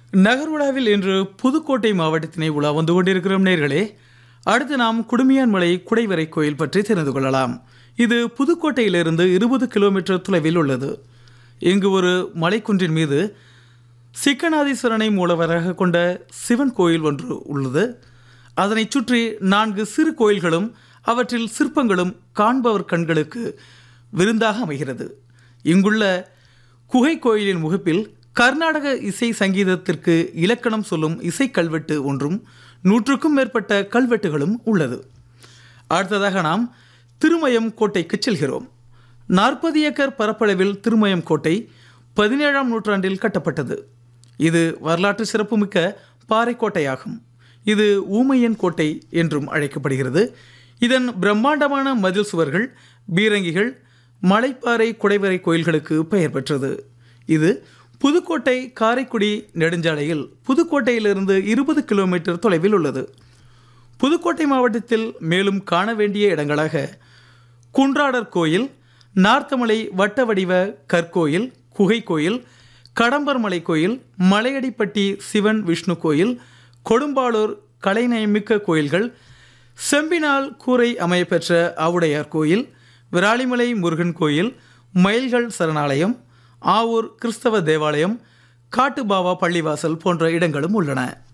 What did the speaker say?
நகர்வுலாவில் இன்று புதுக்கோட்டை மாவட்டத்தினை உலா வந்து கொண்டிருக்கிறோம் நேர்களே அடுத்து நாம் குடுமியான்மலை குடைவரை கோயில் பற்றி தெரிந்து கொள்ளலாம் இது புதுக்கோட்டையிலிருந்து இருபது கிலோமீட்டர் தொலைவில் உள்ளது இங்கு ஒரு மலைக்குன்றின் மீது சிக்கநாதீஸ்வரனை மூலவராக கொண்ட சிவன் கோயில் ஒன்று உள்ளது அதனைச் சுற்றி நான்கு சிறு கோயில்களும் அவற்றில் சிற்பங்களும் காண்பவர் கண்களுக்கு விருந்தாக அமைகிறது இங்குள்ள குகை கோயிலின் முகப்பில் கர்நாடக இசை சங்கீதத்திற்கு இலக்கணம் சொல்லும் இசை கல்வெட்டு ஒன்றும் நூற்றுக்கும் மேற்பட்ட கல்வெட்டுகளும் உள்ளது அடுத்ததாக நாம் திருமயம் கோட்டைக்கு செல்கிறோம் நாற்பது ஏக்கர் பரப்பளவில் திருமயம் கோட்டை பதினேழாம் நூற்றாண்டில் கட்டப்பட்டது இது வரலாற்று சிறப்புமிக்க பாறை கோட்டையாகும் இது ஊமையன் கோட்டை என்றும் அழைக்கப்படுகிறது இதன் பிரம்மாண்டமான மதில் சுவர்கள் பீரங்கிகள் மலைப்பாறை குடைவரை கோயில்களுக்கு பெயர் பெற்றது இது புதுக்கோட்டை காரைக்குடி நெடுஞ்சாலையில் புதுக்கோட்டையிலிருந்து இருபது கிலோமீட்டர் தொலைவில் உள்ளது புதுக்கோட்டை மாவட்டத்தில் மேலும் காண வேண்டிய இடங்களாக குன்றாடர் கோயில் நார்த்தமலை வட்ட வடிவ கற்கோயில் குகை கோயில் கடம்பர்மலை கோயில் மலையடிப்பட்டி சிவன் விஷ்ணு கோயில் கொடும்பாளூர் கலைநயமிக்க கோயில்கள் செம்பினால் கூரை அமையப்பெற்ற ஆவுடையார் கோயில் விராலிமலை முருகன் கோயில் மயில்கள் சரணாலயம் ஆவூர் கிறிஸ்தவ தேவாலயம் காட்டுபாவா பள்ளிவாசல் போன்ற இடங்களும் உள்ளன